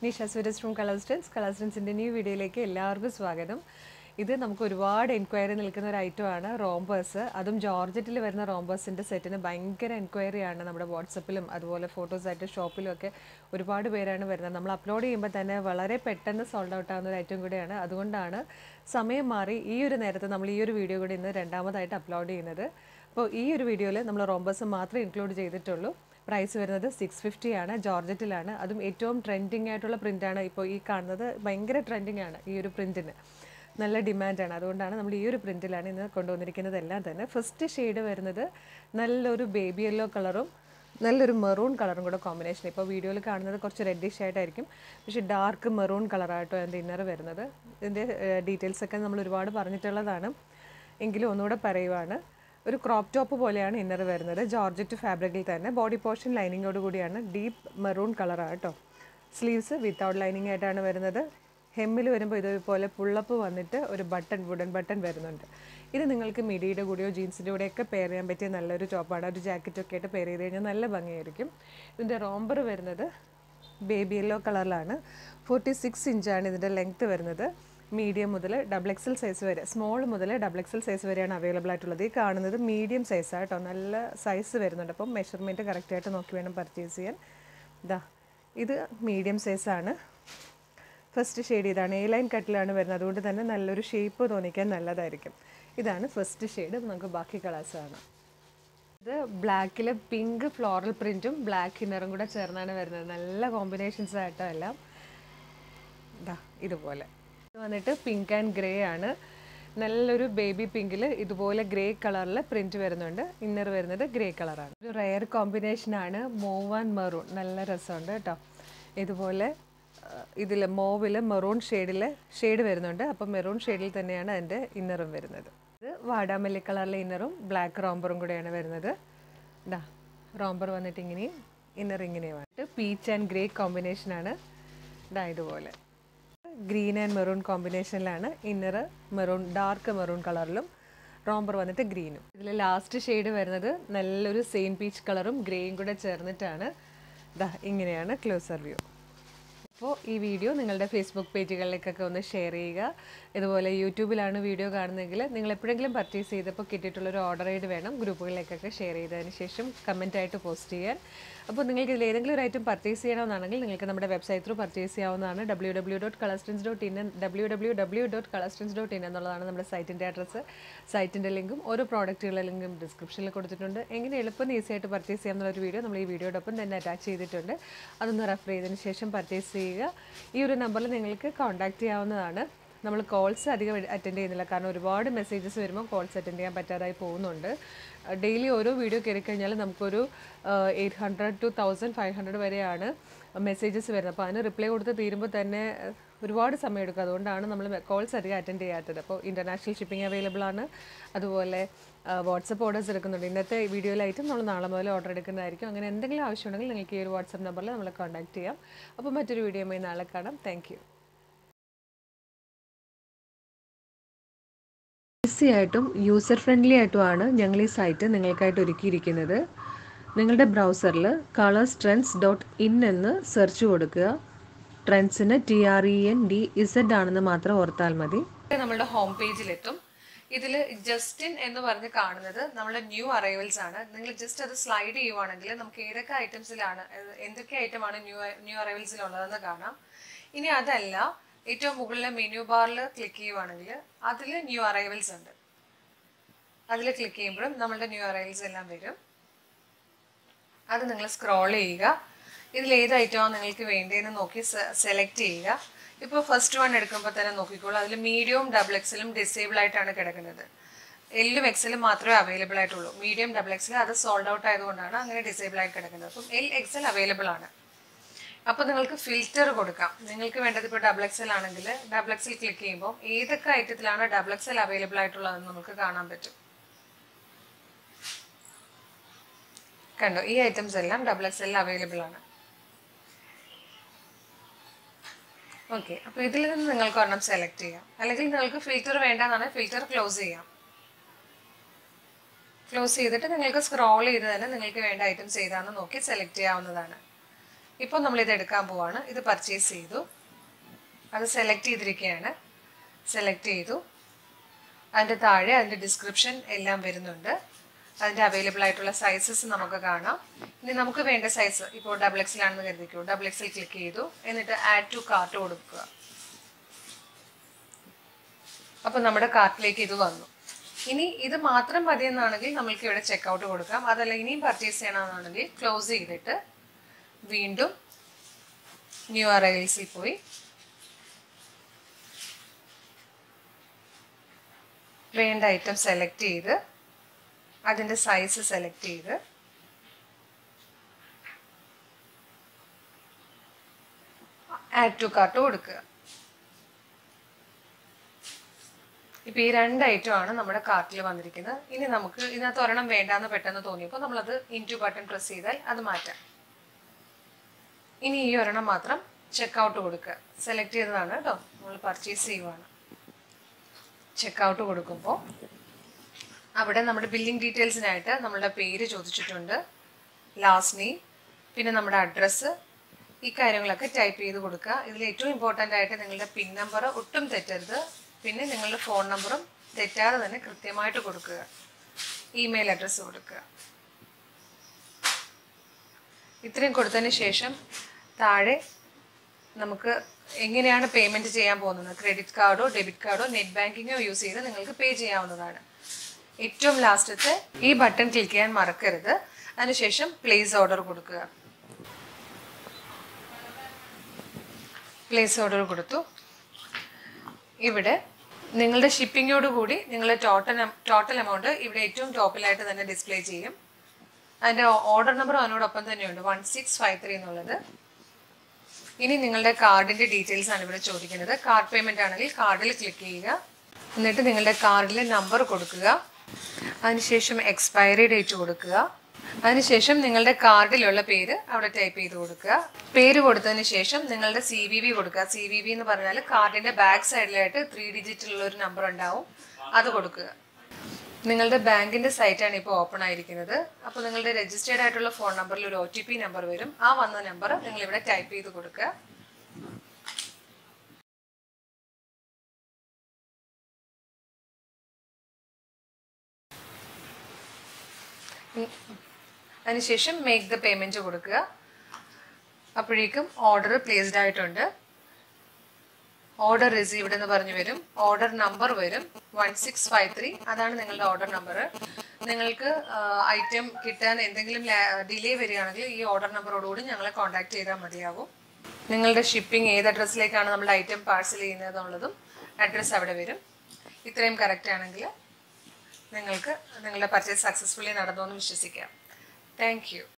Nisha Suresh from Colorstrendz കളർസ്റ്റൻസിൻ്റെ new വീഡിയോയിലേക്ക് എല്ലാവർക്കും സ്വാഗതം ഇത് നമുക്ക് ഒരുപാട് എൻക്വയറി നിൽക്കുന്ന ഒരു ഐറ്റമാണ് റോംബേഴ്സ് അതും ജോർജറ്റിൽ വരുന്ന റോംബേഴ്സിൻ്റെ സെറ്റിന് ഭയങ്കര എൻക്വയറിയാണ് നമ്മുടെ വാട്സപ്പിലും അതുപോലെ ഫോട്ടോസായിട്ട് ഷോപ്പിലും ഒക്കെ ഒരുപാട് പേരാണ് വരുന്നത് നമ്മൾ അപ്ലോഡ് ചെയ്യുമ്പോൾ തന്നെ വളരെ പെട്ടെന്ന് സോൾഡ് ഔട്ട് ആവുന്ന ഒരു ഐറ്റം കൂടിയാണ് അതുകൊണ്ടാണ് സമയം മാറി ഈ ഒരു നേരത്തെ നമ്മൾ ഈ ഒരു വീഡിയോ കൂടി ഇന്ന് രണ്ടാമതായിട്ട് അപ്ലോഡ് ചെയ്യുന്നത് അപ്പോൾ ഈ ഒരു വീഡിയോയിൽ നമ്മൾ റോംബേഴ്സ് മാത്രമേ ഇൻക്ലൂഡ് ചെയ്തിട്ടുള്ളൂ പ്രൈസ് വരുന്നത് സിക്സ് ഫിഫ്റ്റി ആണ് ജോർജറ്റിലാണ് അതും ഏറ്റവും ട്രെൻഡിങ് ആയിട്ടുള്ള പ്രിൻ്റാണ് ഇപ്പോൾ ഈ കാണുന്നത് ഭയങ്കര ട്രെൻഡിങ് ആണ് ഈ ഒരു പ്രിൻറ്റിന് നല്ല ഡിമാൻഡാണ് അതുകൊണ്ടാണ് നമ്മൾ ഈ ഒരു പ്രിൻറ്റിലാണ് ഇന്ന് കൊണ്ടുവന്നിരിക്കുന്നത് എല്ലാം തന്നെ ഫസ്റ്റ് ഷെയ്ഡ് വരുന്നത് നല്ലൊരു ബേബി യെല്ലോ കളറും നല്ലൊരു മെറൂൺ കളറും കൂടെ കോമ്പിനേഷൻ ഇപ്പോൾ വീഡിയോയിൽ കാണുന്നത് കുറച്ച് റെഡിഷ് ആയിട്ടായിരിക്കും പക്ഷേ ഡാർക്ക് മെറൂൺ കളറായിട്ടോ എൻ്റെ ഇന്നർ വരുന്നത് ഇതിൻ്റെ ഡീറ്റെയിൽസ് ഒക്കെ നമ്മൾ ഒരുപാട് പറഞ്ഞിട്ടുള്ളതാണ് എങ്കിലും ഒന്നുകൂടെ പറയുവാണ് ഒരു ക്രോപ്പ് ടോപ്പ് പോലെയാണ് ഇന്നർ വരുന്നത് ജോർജറ്റ് ഫാബ്രിക്കിൽ തന്നെ ബോഡി പോർഷൻ ലൈനിങ്ങോട് കൂടിയാണ് ഡീപ്പ് മെറൂൺ കളറാണ് കേട്ടോ സ്ലീവ്സ് വിത്തൗട്ട് ലൈനിങ് ആയിട്ടാണ് വരുന്നത് ഹെമ്മിൽ വരുമ്പോൾ ഇതേപോലെ പുള്ളപ്പ് വന്നിട്ട് ഒരു ബട്ടൺ വുഡൻ ബട്ടൺ വരുന്നുണ്ട് ഇത് നിങ്ങൾക്ക് മിഡിയുടെ കൂടെയോ ജീൻസിൻ്റെ കൂടെയൊക്കെ പെയർ ചെയ്യാൻ പറ്റിയ നല്ലൊരു ടോപ്പാണ് ഒരു ജാക്കറ്റൊക്കെ ആയിട്ട് പെയർ ചെയ്ത് കഴിഞ്ഞാൽ നല്ല ഭംഗിയായിരിക്കും ഇതിൻ്റെ റോംബർ വരുന്നത് ബേബി യെല്ലോ കളറിലാണ് ഫോർട്ടി സിക്സ് ഇഞ്ചാണ് ഇതിൻ്റെ ലെങ്ത്ത് വരുന്നത് മീഡിയം മുതൽ ഡബിൾ എക്സൽ സൈസ് വരെ സ്മോൾ മുതൽ ഡബിൾ എക്സൽ സൈസ് വരെയാണ് അവൈലബിൾ ആയിട്ടുള്ളത് ഈ കാണുന്നത് മീഡിയം സൈസാണ് കേട്ടോ നല്ല സൈസ് വരുന്നുണ്ട് അപ്പം മെഷർമെൻറ്റ് കറക്റ്റായിട്ട് നോക്കി വേണം പർച്ചേസ് ചെയ്യാൻ ഇതാ ഇത് മീഡിയം സൈസാണ് ഫസ്റ്റ് ഷെയ്ഡ് ഇതാണ് എ ലൈൻ കട്ടിലാണ് വരുന്നത് അതുകൊണ്ട് തന്നെ നല്ലൊരു ഷേപ്പ് തോന്നിക്കാൻ നല്ലതായിരിക്കും ഇതാണ് ഫസ്റ്റ് ഷെയ്ഡ് നമുക്ക് ബാക്കി കളേഴ്സാണ് ഇത് ബ്ലാക്കിൽ പിങ്ക് ഫ്ലോറൽ പ്രിൻറ്റും ബ്ലാക്ക് ഇന്നറും കൂടെ ചേർന്നാണ് വരുന്നത് നല്ല കോമ്പിനേഷൻസ് ആയിട്ടോ എല്ലാം ഇതാ ഇതുപോലെ ഇത് വന്നിട്ട് പിങ്ക് ആൻഡ് ഗ്രേ ആണ് നല്ലൊരു ബേബി പിങ്കിൽ ഇതുപോലെ ഗ്രേ കളറിൽ പ്രിന്റ് വരുന്നുണ്ട് ഇന്നർ വരുന്നത് ഗ്രേ കളറാണ് ഒരു റയർ കോമ്പിനേഷനാണ് മൂവ് ആൻഡ് മെറൂൺ നല്ല രസമുണ്ട് കേട്ടോ ഇതുപോലെ ഇതിൽ മോവിൽ മെറൂൺ ഷെയ്ഡിൽ ഷെയ്ഡ് വരുന്നുണ്ട് അപ്പം മെറൂൺ ഷെയ്ഡിൽ തന്നെയാണ് അതിൻ്റെ ഇന്നറും വരുന്നത് ഇത് വാടാമല്ലി കളറിലെ ഇന്നറും ബ്ലാക്ക് റോംബറും കൂടെയാണ് വരുന്നത് ഇതാ റോംബർ വന്നിട്ട് ഇങ്ങനെയും ഇന്നർ ഇങ്ങനെയുമായിട്ട് പീച്ച് ആൻഡ് ഗ്രേ കോമ്പിനേഷനാണ് ഇതാ ഇതുപോലെ ഗ്രീൻ ആൻഡ് മെറൂൺ കോമ്പിനേഷനിലാണ് ഇന്നർ മെറൂൺ ഡാർക്ക് മെറൂൺ കളറിലും റോംബർ വന്നിട്ട് ഗ്രീനും ഇതിൽ ലാസ്റ്റ് ഷെയ്ഡ് വരുന്നത് നല്ലൊരു സെയിം പീച്ച് കളറും ഗ്രേയും കൂടെ ചേർന്നിട്ടാണ് ദാ ഇങ്ങനെയാണ് ക്ലോസർ വ്യൂ അപ്പോൾ ഈ വീഡിയോ നിങ്ങളുടെ ഫേസ്ബുക്ക് പേജുകളിലേക്കൊക്കെ ഒന്ന് ഷെയർ ചെയ്യുക ഇതുപോലെ യൂട്യൂബിലാണ് വീഡിയോ കാണുന്നതെങ്കിൽ നിങ്ങൾ എപ്പോഴെങ്കിലും പർച്ചേസ് ചെയ്തപ്പോൾ കിട്ടിയിട്ടുള്ളൊരു ഓർഡർ ചെയ്ത് വേണം ഗ്രൂപ്പുകളിലേക്കൊക്കെ ഷെയർ ചെയ്തതിന് ശേഷം കമൻറ്റായിട്ട് പോസ്റ്റ് ചെയ്യാൻ അപ്പോൾ നിങ്ങൾക്ക് ഇതിൽ ഏതെങ്കിലും ഒരു ഐറ്റം പർച്ചേസ് ചെയ്യണമെന്നാണെങ്കിൽ നിങ്ങൾക്ക് നമ്മുടെ വെബ്സൈറ്റ് ത്രൂ പർച്ചേസ് ചെയ്യാവുന്നതാണ് W W dot Colorstrendz dot in W W W dot Colorstrendz dot in എന്നുള്ളതാണ് നമ്മുടെ സൈറ്റിൻ്റെ അഡ്രസ്സ് സൈറ്റിൻ്റെ ലിങ്കും ഓരോ പ്രോഡക്റ്റുകളുടെ ലിങ്കും ഡിസ്ക്രിപ്ഷനിൽ കൊടുത്തിട്ടുണ്ട് എങ്ങനെ എളുപ്പം ഈസി ആയിട്ട് പർച്ചേസ് ചെയ്യാമെന്നുള്ളൊരു വീഡിയോ നമ്മൾ ഈ വീഡിയോടൊപ്പം തന്നെ അറ്റാച്ച് ചെയ്തിട്ടുണ്ട് അതൊന്ന് റെഫർ ചെയ്തതിന് ശേഷം പർച്ചേസ് ചെയ്യുക ഈ ഒരു നമ്പറിൽ നിങ്ങൾക്ക് കോൺടാക്റ്റ് ചെയ്യാവുന്നതാണ് നമ്മൾ കോൾസ് അധികം അറ്റൻഡ് ചെയ്യുന്നില്ല കാരണം ഒരുപാട് മെസ്സേജസ് വരുമ്പോൾ കോൾസ് അറ്റൻഡ് ചെയ്യാൻ പറ്റാതായി പോകുന്നുണ്ട് ഡെയിലി ഓരോ വീഡിയോ കയറി കഴിഞ്ഞാൽ നമുക്കൊരു eight hundred to thousand five hundred വരെയാണ് മെസ്സേജസ് വരുന്നത് അപ്പോൾ അതിന് റിപ്ലൈ കൊടുത്ത് തീരുമ്പോൾ തന്നെ ഒരുപാട് സമയം എടുക്കും അതുകൊണ്ടാണ് നമ്മൾ കോൾസ് അധികം അറ്റൻഡ് ചെയ്യാത്തത് അപ്പോൾ ഇൻ്റർനാഷണൽ ഷിപ്പിംഗ് അവൈലബിൾ ആണ് അതുപോലെ വാട്സപ്പ് ഓർഡേഴ്സ് എടുക്കുന്നുണ്ട് ഇന്നത്തെ വീഡിയോയിലായിട്ടും നമ്മൾ നാളെ മുതൽ ഓർഡർ എടുക്കുന്നതായിരിക്കും അങ്ങനെ എന്തെങ്കിലും ആവശ്യമുണ്ടെങ്കിൽ നിങ്ങൾക്ക് ഈ ഒരു വാട്സപ്പ് നമ്പറിൽ നമ്മളെ കോൺടാക്ട് ചെയ്യാം അപ്പോൾ മറ്റൊരു വീഡിയോയുമായി നാളെ കാണാം താങ്ക് ഈസി ആയിട്ടും യൂസർ ഫ്രണ്ട്ലി ആയിട്ടുമാണ് ഞങ്ങൾ ഈ സൈറ്റ് നിങ്ങൾക്കായിട്ട് ഒരുക്കിയിരിക്കുന്നത് നിങ്ങളുടെ ബ്രൗസറിൽ കളേഴ്സ് ട്രെൻഡ്സ് ഡോട്ട് ഇൻ എന്ന് സെർച്ച് കൊടുക്കുക ട്രെൻഡ്സിന് T R E N D Z ആണെന്ന് മാത്രം ഓർത്താൽ മതി നമ്മുടെ ഹോം പേജിലെത്തും ഇതിൽ ജസ്റ്റിൻ എന്ന് പറഞ്ഞ് കാണുന്നത് നമ്മുടെ ന്യൂ അറൈവൽസ് ആണ് നിങ്ങൾ ജസ്റ്റ് അത് സ്ലൈഡ് ചെയ്യുവാണെങ്കിൽ നമുക്ക് ഏതൊക്കെ ഐറ്റംസിലാണ് എന്തൊക്കെ ഐറ്റമാണ് ന്യൂ ന്യൂ അറൈവൽസിലുള്ളതെന്ന് കാണാം ഇനി അതല്ല ഏറ്റവും മുകളിലെ മെനു ബാറിൽ ക്ലിക്ക് ചെയ്യുവാണെങ്കിൽ അതിൽ ന്യൂ അറൈവൽസ് ഉണ്ട് അതിൽ ക്ലിക്ക് ചെയ്യുമ്പോഴും നമ്മളുടെ ന്യൂ അറൈവൽസ് എല്ലാം വരും അത് നിങ്ങൾ സ്ക്രോൾ ചെയ്യുക ഇതിൽ ഏത് ഐറ്റമാണ് നിങ്ങൾക്ക് വേണ്ടതെന്ന് നോക്കി സെലക്ട് ചെയ്യുക ഇപ്പോൾ ഫസ്റ്റ് വൺ എടുക്കുമ്പോൾ തന്നെ നോക്കിക്കോളൂ അതിൽ മീഡിയവും ഡബിൾ എക്സലും ഡിസേബിൾ ആയിട്ടാണ് കിടക്കുന്നത് എല്ലും എക്സലും മാത്രമേ അവൈലബിൾ ആയിട്ടുള്ളൂ മീഡിയം ഡബിൾ എക്സൽ അത് സോൾഡ് ഔട്ട് ആയതുകൊണ്ടാണ് അങ്ങനെ ഡിസേബിൾ ആയി കിടക്കുന്നത് അപ്പം എൽ എക്സൽ അവൈലബിൾ ആണ് അപ്പോൾ നിങ്ങൾക്ക് ഫിൽറ്റർ കൊടുക്കാം നിങ്ങൾക്ക് വേണ്ടത് ഇപ്പോൾ ഡബിൾ എക്സൽ ആണെങ്കിൽ ഡബിൾ എക്സൽ ക്ലിക്ക് ചെയ്യുമ്പോൾ ഏതൊക്കെ ഐറ്റത്തിലാണ് ഡബിൾ എക്സൽ അവൈലബിൾ ആയിട്ടുള്ളതെന്ന് നമുക്ക് കാണാൻ പറ്റും കണ്ടോ ഈ ഐറ്റംസ് എല്ലാം ഡബിൾ എക്സലിൽ അവൈലബിൾ ആണ് ഓക്കെ അപ്പോൾ ഇതിൽ നിന്ന് നിങ്ങൾക്ക് ഒരെണ്ണം സെലക്ട് ചെയ്യാം അല്ലെങ്കിൽ നിങ്ങൾക്ക് ഫിൽറ്റർ വേണ്ടെന്നാണ് ഫിൽറ്റർ ക്ലോസ് ചെയ്യാം ക്ലോസ് ചെയ്തിട്ട് നിങ്ങൾക്ക് സ്ക്രോൾ ചെയ്ത് തന്നെ നിങ്ങൾക്ക് വേണ്ട ഐറ്റംസ് ഏതാണെന്ന് നോക്കി സെലക്ട് ചെയ്യാവുന്നതാണ് ഇപ്പോൾ നമ്മളിത് എടുക്കാൻ പോവാണ് ഇത് പർച്ചേസ് ചെയ്തു അത് സെലക്ട് ചെയ്തിരിക്കുകയാണ് സെലക്ട് ചെയ്തു അതിൻ്റെ താഴെ അതിൻ്റെ ഡിസ്ക്രിപ്ഷൻ എല്ലാം വരുന്നുണ്ട് അതിൻ്റെ അവൈലബിൾ ആയിട്ടുള്ള സൈസസ് നമുക്ക് കാണാം ഇനി നമുക്ക് വേണ്ട സൈസ് ഇപ്പോൾ ഡബിൾ എക്സിലാണെന്ന് കരുതിക്കൂ ഡബിൾ എക്സിൽ ക്ലിക്ക് ചെയ്തു എന്നിട്ട് ആഡ് ടു കാർട്ട് കൊടുക്കുക അപ്പോൾ നമ്മുടെ കാർട്ടിലേക്ക് ഇത് വന്നു ഇനി ഇത് മാത്രം മതിയെന്നാണെങ്കിൽ നമ്മൾക്ക് ഇവിടെ ചെക്കൗട്ട് കൊടുക്കാം അതല്ല ഇനിയും പർച്ചേസ് ചെയ്യണമെന്നാണെങ്കിൽ ക്ലോസ് ചെയ്തിട്ട് വീണ്ടും ന്യൂ അറൈവൽസിൽ പോയി വേണ്ട ഐറ്റം സെലക്ട് ചെയ്ത് അതിൻ്റെ സൈസ് സെലക്ട് ചെയ്ത് ആഡ് ടു കാർട്ട് കൊടുക്കുക ഇപ്പം ഈ രണ്ട് ഐറ്റമാണ് നമ്മുടെ കാർട്ടിൽ വന്നിരിക്കുന്നത് ഇനി നമുക്ക് ഇതിനകത്ത് ഒരെണ്ണം വേണ്ടാന്ന് പെട്ടെന്ന് തോന്നിയപ്പോൾ നമ്മളത് ഇൻറ്റു ബട്ടൺ പ്രസ് ചെയ്താൽ അത് മാറ്റാം ഇനി ഈ ഒരെണ്ണം മാത്രം ചെക്കൗട്ട് കൊടുക്കുക സെലക്ട് ചെയ്തതാണ് കേട്ടോ നമ്മൾ പർച്ചേസ് ചെയ്യുവാണ് ചെക്കൗട്ട് കൊടുക്കുമ്പോൾ അവിടെ നമ്മുടെ ബില്ലിംഗ് ഡീറ്റെയിൽസിനായിട്ട് നമ്മളുടെ പേര് ചോദിച്ചിട്ടുണ്ട് ലാസ്റ്റ് നെയിം പിന്നെ നമ്മുടെ അഡ്രസ്സ് ഈ കാര്യങ്ങളൊക്കെ ടൈപ്പ് ചെയ്ത് കൊടുക്കുക ഇതിൽ ഏറ്റവും ഇമ്പോർട്ടൻ്റ് ആയിട്ട് നിങ്ങളുടെ പിൻ നമ്പർ ഒട്ടും തെറ്റരുത് പിന്നെ നിങ്ങളുടെ ഫോൺ നമ്പറും തെറ്റാതെ തന്നെ കൃത്യമായിട്ട് കൊടുക്കുക ഇമെയിൽ അഡ്രസ്സ് കൊടുക്കുക ഇത്രയും കൊടുത്തതിന് ശേഷം താഴെ നമുക്ക് എങ്ങനെയാണ് പേയ്മെൻറ്റ് ചെയ്യാൻ പോകുന്നത് ക്രെഡിറ്റ് കാർഡോ ഡെബിറ്റ് കാർഡോ നെറ്റ് ബാങ്കിങ്ങോ യൂസ് ചെയ്ത് നിങ്ങൾക്ക് പേ ചെയ്യാവുന്നതാണ് ഏറ്റവും ലാസ്റ്റത്തെ ഈ ബട്ടൺ ക്ലിക്ക് ചെയ്യാൻ മറക്കരുത് അതിനുശേഷം പ്ലേസ് ഓർഡർ കൊടുക്കുക പ്ലേസ് ഓർഡർ കൊടുത്തു ഇവിടെ നിങ്ങളുടെ ഷിപ്പിങ്ങോട് കൂടി നിങ്ങളുടെ ടോട്ടൽ ടോട്ടൽ എമൗണ്ട് ഇവിടെ ഏറ്റവും ടോപ്പിലായിട്ട് തന്നെ ഡിസ്പ്ലേ ചെയ്യും അതിൻ്റെ ഓർഡർ നമ്പർ അതിനോടൊപ്പം തന്നെയുണ്ട് വൺ സിക്സ് ഫൈവ് ത്രീ എന്നുള്ളത് ഇനി നിങ്ങളുടെ കാർഡിൻ്റെ ഡീറ്റെയിൽസ് ആണ് ഇവിടെ ചോദിക്കുന്നത് കാർഡ് പേയ്മെൻ്റ് ആണെങ്കിൽ കാർഡിൽ ക്ലിക്ക് ചെയ്യുക എന്നിട്ട് നിങ്ങളുടെ കാർഡിലെ നമ്പർ കൊടുക്കുക അതിനുശേഷം എക്സ്പയറി ഡേറ്റ് കൊടുക്കുക അതിനുശേഷം നിങ്ങളുടെ കാർഡിലുള്ള പേര് അവിടെ ടൈപ്പ് ചെയ്ത് കൊടുക്കുക പേര് കൊടുത്തതിന് ശേഷം നിങ്ങളുടെ സി വി വി കൊടുക്കുക സി വി വി എന്ന് പറഞ്ഞാൽ കാർഡിൻ്റെ ബാക്ക് സൈഡിലായിട്ട് ത്രീ ഡിജിറ്റുള്ള ഒരു നമ്പർ ഉണ്ടാവും അത് കൊടുക്കുക നിങ്ങളുടെ ബാങ്കിന്റെ സൈറ്റാണ് ഇപ്പോൾ ഓപ്പൺ ആയിരിക്കുന്നത് അപ്പോൾ നിങ്ങളുടെ രജിസ്റ്റേർഡ് ആയിട്ടുള്ള ഫോൺ നമ്പറിൽ ഒരു ഒ ടി പി നമ്പർ വരും ആ വന്ന നമ്പർ നിങ്ങൾ ഇവിടെ ടൈപ്പ് ചെയ്ത് കൊടുക്കുക ഉം. അതിനുശേഷം മേക്ക് ദ പേയ്മെന്റ് കൊടുക്കുക അപ്പോഴേക്കും ഓർഡർ പ്ലേസ്ഡ് ആയിട്ടുണ്ട് ഓർഡർ റിസീവ്ഡ് എന്ന് പറഞ്ഞു വരും ഓർഡർ നമ്പർ വരും വൺ സിക്സ് ഫൈവ് ത്രീ അതാണ് നിങ്ങളുടെ ഓർഡർ നമ്പർ നിങ്ങൾക്ക് ഐറ്റം കിട്ടാൻ എന്തെങ്കിലും ഡിലേ വരികയാണെങ്കിൽ ഈ ഓർഡർ നമ്പറോടുകൂടി ഞങ്ങളെ കോൺടാക്ട് ചെയ്താൽ മതിയാവും നിങ്ങളുടെ ഷിപ്പിംഗ് ഏത് അഡ്രസ്സിലേക്കാണ് നമ്മുടെ ഐറ്റം പാഴ്സൽ ചെയ്യുന്നത് എന്നുള്ളതും അഡ്രസ്സ് അവിടെ വരും ഇത്രയും കറക്റ്റ് ആണെങ്കിൽ നിങ്ങൾക്ക് നിങ്ങളുടെ പർച്ചേസ് സക്സസ്ഫുള്ളി നടന്നു എന്ന് വിശ്വസിക്കാം താങ്ക് യു